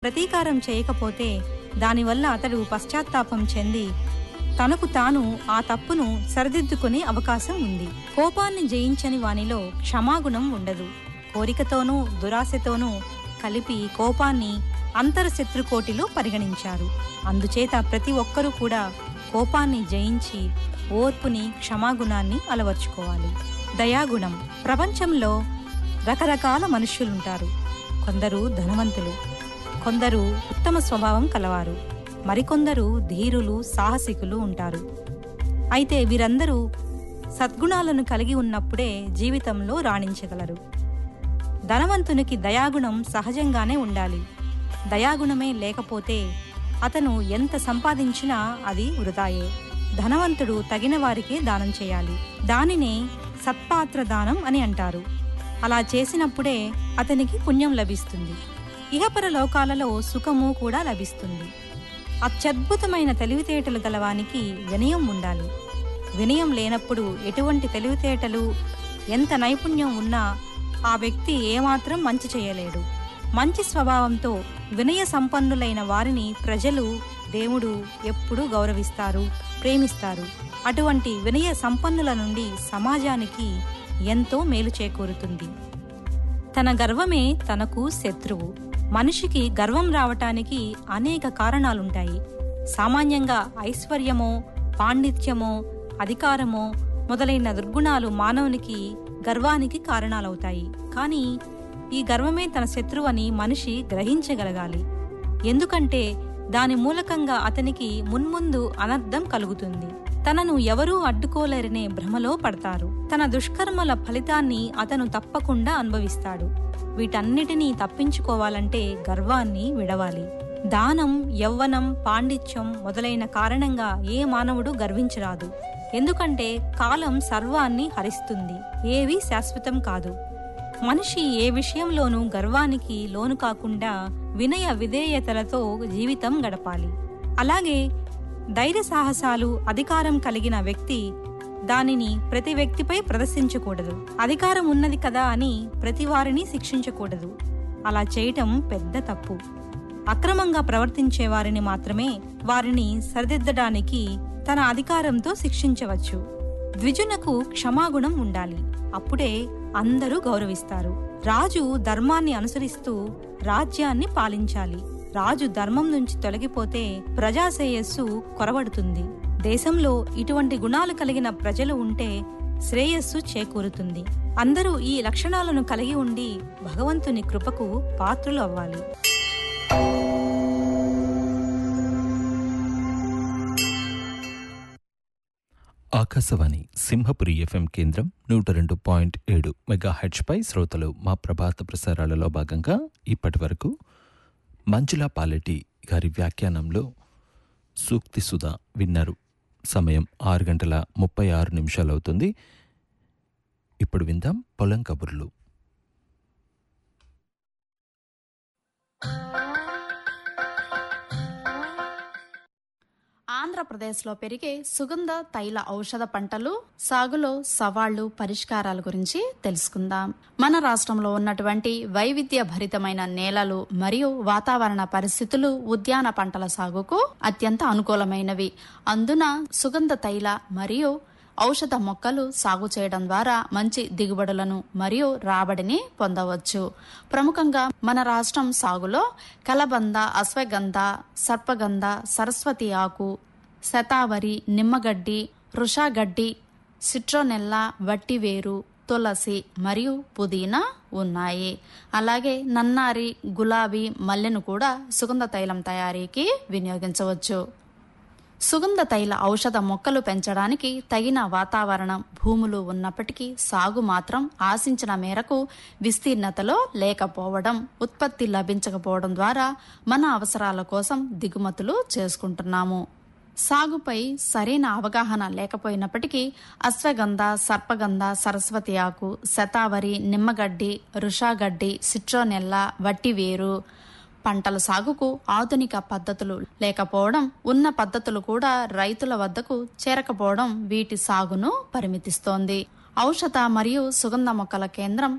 ప్రతీకారం చేయకపోతే దానివల్ల అతడు పశ్చాత్తాపం చెంది తనకు తాను ఆ తప్పును సరిదిద్దుకునే అవకాశం ఉంది కోపాన్ని జయించని వానిలో క్షమాగుణం ఉండదు కోరికతోనూ దురాశతోనూ కలిపి కోపాన్ని అంతర్శత్రుకోటిలో పరిగణించారు అందుచేత ప్రతి ఒక్కరూ కూడా కోపాన్ని జయించి ఓర్పుని క్షమాగుణాన్ని అలవర్చుకోవాలి దయాగుణం ప్రపంచంలో రకరకాల మనుష్యులుంటారు కొందరు ధనవంతులు కొందరు ఉత్తమ స్వభావం కలవారు మరికొందరు ధీరులు సాహసికులు ఉంటారు అయితే వీరందరూ సద్గుణాలను కలిగి ఉన్నప్పుడే జీవితంలో రాణించగలరు ధనవంతునికి దయాగుణం సహజంగానే ఉండాలి దయాగుణమే లేకపోతే అతను ఎంత సంపాదించినా అది వృధాయే ధనవంతుడు తగిన వారికే దానం చేయాలి దానినే సత్పాత్ర దానం అని అంటారు అలా చేసినప్పుడే అతనికి పుణ్యం లభిస్తుంది ఇహపర లోకాలలో సుఖము కూడా లభిస్తుంది అత్యద్భుతమైన తెలివితేటలు గలవానికి వినయం ఉండాలి వినయం లేనప్పుడు ఎటువంటి తెలివితేటలు ఎంత నైపుణ్యం ఉన్నా ఆ వ్యక్తి ఏమాత్రం మంచి చేయలేడు మంచి స్వభావంతో వినయ సంపన్నులైన వారిని ప్రజలు దేవుడు ఎప్పుడూ గౌరవిస్తారు ప్రేమిస్తారు అటువంటి వినయ సంపన్నుల నుండి సమాజానికి ఎంతో మేలు చేకూరుతుంది తన గర్వమే తనకు శత్రువు మనిషికి గర్వం రావటానికి అనేక కారణాలుంటాయి సామాన్యంగా ఐశ్వర్యమో పాండిత్యమో అధికారమో మొదలైన దుర్గుణాలు మానవునికి గర్వానికి కారణాలవుతాయి కానీ ఈ గర్వమే తన శత్రువని మనిషి గ్రహించగలగాలి ఎందుకంటే దాని మూలకంగా అతనికి మున్ముందు అనర్థం కలుగుతుంది తనను ఎవరూ అడ్డుకోలేరనే భ్రమలో పడతారు తన దుష్కర్మల ఫలితాన్ని అతను తప్పకుండా అనుభవిస్తాడు వీటన్నిటినీ తప్పించుకోవాలంటే గర్వాన్ని విడవాలి దానం యవ్వనం పాండిత్యం మొదలైన కారణంగా ఏ మానవుడు గర్వించరాదు ఎందుకంటే కాలం సర్వాన్ని హరిస్తుంది ఏవీ శాశ్వతం కాదు మనిషి ఏ విషయంలోనూ గర్వానికి లోను కాకుండా వినయ విధేయతలతో జీవితం గడపాలి అలాగే ధైర్య సాహసాలు అధికారం కలిగిన వ్యక్తి దానిని ప్రతి వ్యక్తిపై ప్రదర్శించకూడదు అధికారం ఉన్నది కదా అని ప్రతి వారిని శిక్షించకూడదు అలా చేయటం పెద్ద తప్పు అక్రమంగా ప్రవర్తించే వారిని మాత్రమే వారిని సరిదిద్దడానికి తన అధికారంతో శిక్షించవచ్చు ద్విజునకు క్షమాగుణం ఉండాలి అప్పుడే అందరూ గౌరవిస్తారు రాజు ధర్మాన్ని అనుసరిస్తూ రాజ్యాన్ని పాలించాలి రాజు ధర్మం నుంచి తొలగిపోతే ప్రజాశ్రేయస్సు కొరవడుతుంది దేశంలో ఇటువంటి గుణాలు కలిగిన ప్రజలు ఉంటే శ్రేయస్సు చేకూరుతుంది అందరూ ఈ లక్షణాలను కలిగి ఉండి భగవంతుని కృపకు పాత్రులు అవ్వాలి ఆకాశవాణి సింహపురి ఎఫ్ఎం కేంద్రం నూట రెండు పాయింట్ ఏడు మెగా పై శ్రోతలు మా ప్రభాత ప్రసారాలలో భాగంగా ఇప్పటి వరకు మంజులా పాలెటి గారి వ్యాఖ్యానంలో సూక్తి సుధా విన్నారు సమయం ఆరు గంటల ముప్పై ఆరు నిమిషాలు అవుతుంది ఇప్పుడు విందాం పొలం కబుర్లు ఆంధ్రప్రదేశ్లో పెరిగే సుగంధ తైల ఔషధ పంటలు సాగులో సవాళ్లు పరిష్కారాల గురించి తెలుసుకుందాం మన రాష్ట్రంలో ఉన్నటువంటి వైవిధ్య భరితమైన నేలలు మరియు వాతావరణ పరిస్థితులు ఉద్యాన పంటల సాగుకు అత్యంత అనుకూలమైనవి అందున సుగంధ తైల మరియు ఔషధ మొక్కలు సాగు చేయడం ద్వారా మంచి దిగుబడులను మరియు రాబడిని పొందవచ్చు ప్రముఖంగా మన రాష్ట్రం సాగులో కలబంద అశ్వగంధ సర్పగంధ సరస్వతి ఆకు శతావరి నిమ్మగడ్డి వృషాగడ్డి సిట్రోనెల్ల వట్టివేరు తులసి మరియు పుదీనా ఉన్నాయి అలాగే నన్నారి గులాబీ మల్లెను కూడా సుగంధ తైలం తయారీకి వినియోగించవచ్చు సుగంధ తైల ఔషధ మొక్కలు పెంచడానికి తగిన వాతావరణం భూములు ఉన్నప్పటికీ సాగు మాత్రం ఆశించిన మేరకు విస్తీర్ణతలో లేకపోవడం ఉత్పత్తి లభించకపోవడం ద్వారా మన అవసరాల కోసం దిగుమతులు చేసుకుంటున్నాము సాగుపై సరైన అవగాహన లేకపోయినప్పటికీ అశ్వగంధ సర్పగంధ సరస్వతి ఆకు శతావరి నిమ్మగడ్డి రుషాగడ్డి సిట్రోనెల్ల వట్టివేరు పంటల సాగుకు ఆధునిక పద్ధతులు లేకపోవడం ఉన్న పద్ధతులు కూడా రైతుల వద్దకు చేరకపోవడం వీటి సాగును పరిమితిస్తోంది ఔషధ మరియు సుగంధ మొక్కల కేంద్రం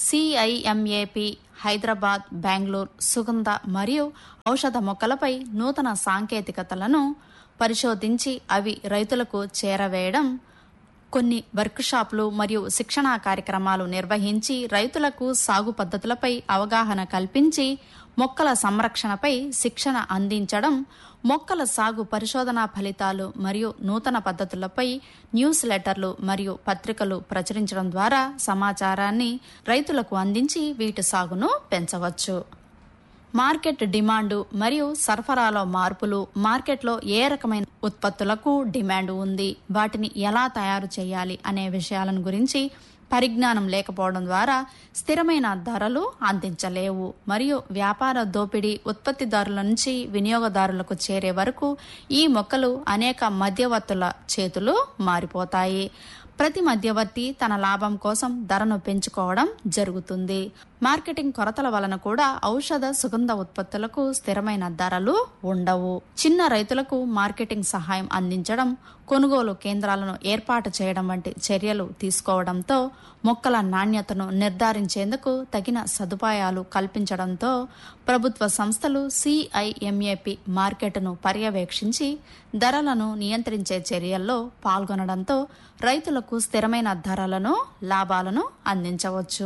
సిఐఎంఏపి హైదరాబాద్ బెంగళూరు సుగంధ మరియు ఔషధ మొక్కలపై నూతన సాంకేతికతలను పరిశోధించి అవి రైతులకు చేరవేయడం కొన్ని వర్క్షాప్లు మరియు శిక్షణా కార్యక్రమాలు నిర్వహించి రైతులకు సాగు పద్ధతులపై అవగాహన కల్పించి మొక్కల సంరక్షణపై శిక్షణ అందించడం మొక్కల సాగు పరిశోధనా ఫలితాలు మరియు నూతన పద్ధతులపై న్యూస్ లెటర్లు మరియు పత్రికలు ప్రచురించడం ద్వారా సమాచారాన్ని రైతులకు అందించి వీటి సాగును పెంచవచ్చు మార్కెట్ డిమాండు మరియు సరఫరాలో మార్పులు మార్కెట్లో ఏ రకమైన ఉత్పత్తులకు డిమాండ్ ఉంది వాటిని ఎలా తయారు చేయాలి అనే విషయాలను గురించి పరిజ్ఞానం లేకపోవడం ద్వారా స్థిరమైన ధరలు అందించలేవు మరియు వ్యాపార దోపిడీ ఉత్పత్తిదారుల నుంచి వినియోగదారులకు చేరే వరకు ఈ మొక్కలు అనేక మధ్యవర్తుల చేతులు మారిపోతాయి ప్రతి మధ్యవర్తి తన లాభం కోసం ధరను పెంచుకోవడం జరుగుతుంది మార్కెటింగ్ కొరతల వలన కూడా ఔషధ సుగంధ ఉత్పత్తులకు స్థిరమైన ధరలు ఉండవు చిన్న రైతులకు మార్కెటింగ్ సహాయం అందించడం కొనుగోలు కేంద్రాలను ఏర్పాటు చేయడం వంటి చర్యలు తీసుకోవడంతో మొక్కల నాణ్యతను నిర్ధారించేందుకు తగిన సదుపాయాలు కల్పించడంతో ప్రభుత్వ సంస్థలు సిఐఎంఏపి మార్కెట్ను పర్యవేక్షించి ధరలను నియంత్రించే చర్యల్లో పాల్గొనడంతో రైతులకు స్థిరమైన ధరలను లాభాలను అందించవచ్చు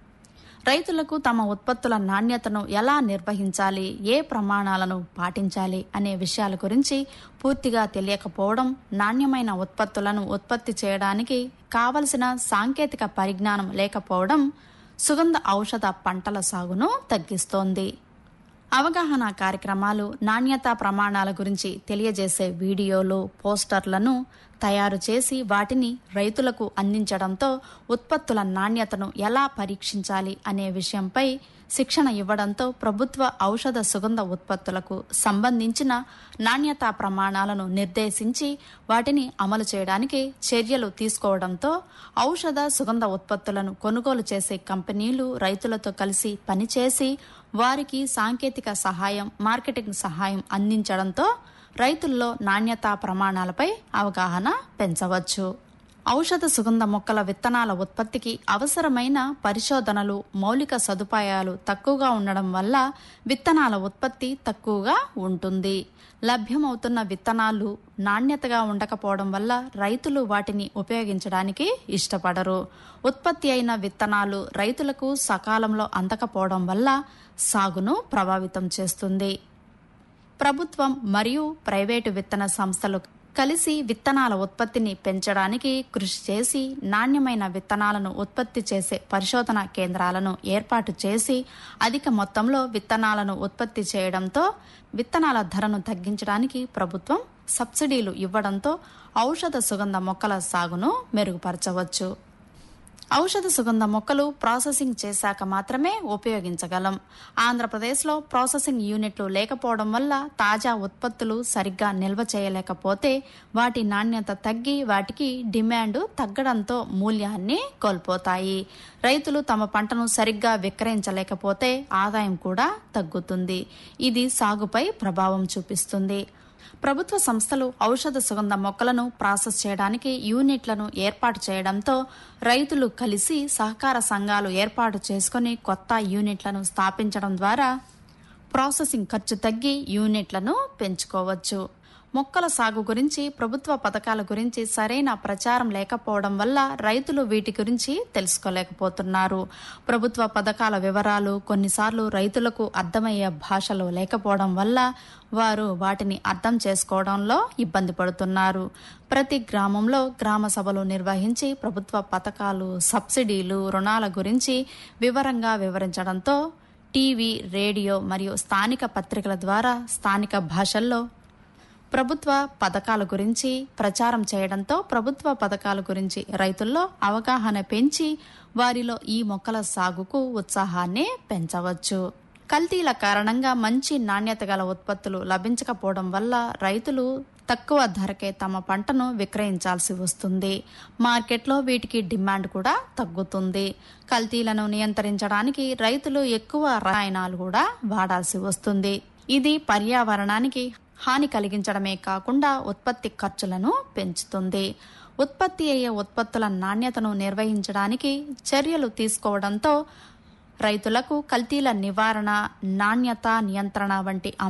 రైతులకు తమ ఉత్పత్తుల నాణ్యతను ఎలా నిర్వహించాలి ఏ ప్రమాణాలను పాటించాలి అనే విషయాల గురించి పూర్తిగా తెలియకపోవడం నాణ్యమైన ఉత్పత్తులను ఉత్పత్తి చేయడానికి కావలసిన సాంకేతిక పరిజ్ఞానం లేకపోవడం సుగంధ ఔషధ పంటల సాగును తగ్గిస్తోంది అవగాహన కార్యక్రమాలు నాణ్యతా ప్రమాణాల గురించి తెలియజేసే వీడియోలు పోస్టర్లను తయారు చేసి వాటిని రైతులకు అందించడంతో ఉత్పత్తుల నాణ్యతను ఎలా పరీక్షించాలి అనే విషయంపై శిక్షణ ఇవ్వడంతో ప్రభుత్వ ఔషధ సుగంధ ఉత్పత్తులకు సంబంధించిన నాణ్యతా ప్రమాణాలను నిర్దేశించి వాటిని అమలు చేయడానికి చర్యలు తీసుకోవడంతో ఔషధ సుగంధ ఉత్పత్తులను కొనుగోలు చేసే కంపెనీలు రైతులతో కలిసి పనిచేసి వారికి సాంకేతిక సహాయం మార్కెటింగ్ సహాయం అందించడంతో రైతుల్లో నాణ్యతా ప్రమాణాలపై అవగాహన పెంచవచ్చు ఔషధ సుగంధ మొక్కల విత్తనాల ఉత్పత్తికి అవసరమైన పరిశోధనలు మౌలిక సదుపాయాలు తక్కువగా ఉండడం వల్ల విత్తనాల ఉత్పత్తి తక్కువగా ఉంటుంది లభ్యమవుతున్న విత్తనాలు నాణ్యతగా ఉండకపోవడం వల్ల రైతులు వాటిని ఉపయోగించడానికి ఇష్టపడరు ఉత్పత్తి అయిన విత్తనాలు రైతులకు సకాలంలో అందకపోవడం వల్ల సాగును ప్రభావితం చేస్తుంది ప్రభుత్వం మరియు ప్రైవేటు విత్తన సంస్థలు కలిసి విత్తనాల ఉత్పత్తిని పెంచడానికి కృషి చేసి నాణ్యమైన విత్తనాలను ఉత్పత్తి చేసే పరిశోధన కేంద్రాలను ఏర్పాటు చేసి అధిక మొత్తంలో విత్తనాలను ఉత్పత్తి చేయడంతో విత్తనాల ధరను తగ్గించడానికి ప్రభుత్వం సబ్సిడీలు ఇవ్వడంతో ఔషధ సుగంధ మొక్కల సాగును మెరుగుపరచవచ్చు ఔషధ సుగంధ మొక్కలు ప్రాసెసింగ్ చేశాక మాత్రమే ఉపయోగించగలం ఆంధ్రప్రదేశ్లో ప్రాసెసింగ్ యూనిట్లు లేకపోవడం వల్ల తాజా ఉత్పత్తులు సరిగ్గా నిల్వ చేయలేకపోతే వాటి నాణ్యత తగ్గి వాటికి డిమాండ్ తగ్గడంతో మూల్యాన్ని కోల్పోతాయి రైతులు తమ పంటను సరిగ్గా విక్రయించలేకపోతే ఆదాయం కూడా తగ్గుతుంది ఇది సాగుపై ప్రభావం చూపిస్తుంది ప్రభుత్వ సంస్థలు ఔషధ సుగంధ మొక్కలను ప్రాసెస్ చేయడానికి యూనిట్లను ఏర్పాటు చేయడంతో రైతులు కలిసి సహకార సంఘాలు ఏర్పాటు చేసుకుని కొత్త యూనిట్లను స్థాపించడం ద్వారా ప్రాసెసింగ్ ఖర్చు తగ్గి యూనిట్లను పెంచుకోవచ్చు మొక్కల సాగు గురించి ప్రభుత్వ పథకాల గురించి సరైన ప్రచారం లేకపోవడం వల్ల రైతులు వీటి గురించి తెలుసుకోలేకపోతున్నారు ప్రభుత్వ పథకాల వివరాలు కొన్నిసార్లు రైతులకు అర్థమయ్యే భాషలో లేకపోవడం వల్ల వారు వాటిని అర్థం చేసుకోవడంలో ఇబ్బంది పడుతున్నారు ప్రతి గ్రామంలో గ్రామ సభలు నిర్వహించి ప్రభుత్వ పథకాలు సబ్సిడీలు రుణాల గురించి వివరంగా వివరించడంతో టీవీ రేడియో మరియు స్థానిక పత్రికల ద్వారా స్థానిక భాషల్లో ప్రభుత్వ పథకాల గురించి ప్రచారం చేయడంతో ప్రభుత్వ పథకాల గురించి రైతుల్లో అవగాహన పెంచి వారిలో ఈ మొక్కల సాగుకు ఉత్సాహాన్ని పెంచవచ్చు కల్తీల కారణంగా మంచి నాణ్యత గల ఉత్పత్తులు లభించకపోవడం వల్ల రైతులు తక్కువ ధరకే తమ పంటను విక్రయించాల్సి వస్తుంది మార్కెట్లో వీటికి డిమాండ్ కూడా తగ్గుతుంది కల్తీలను నియంత్రించడానికి రైతులు ఎక్కువ రసాయనాలు కూడా వాడాల్సి వస్తుంది ఇది పర్యావరణానికి హాని కలిగించడమే కాకుండా ఉత్పత్తి ఖర్చులను పెంచుతుంది ఉత్పత్తి అయ్యే ఉత్పత్తుల నాణ్యతను నిర్వహించడానికి చర్యలు తీసుకోవడంతో రైతులకు కల్తీల నివారణ నాణ్యత నియంత్రణ వంటి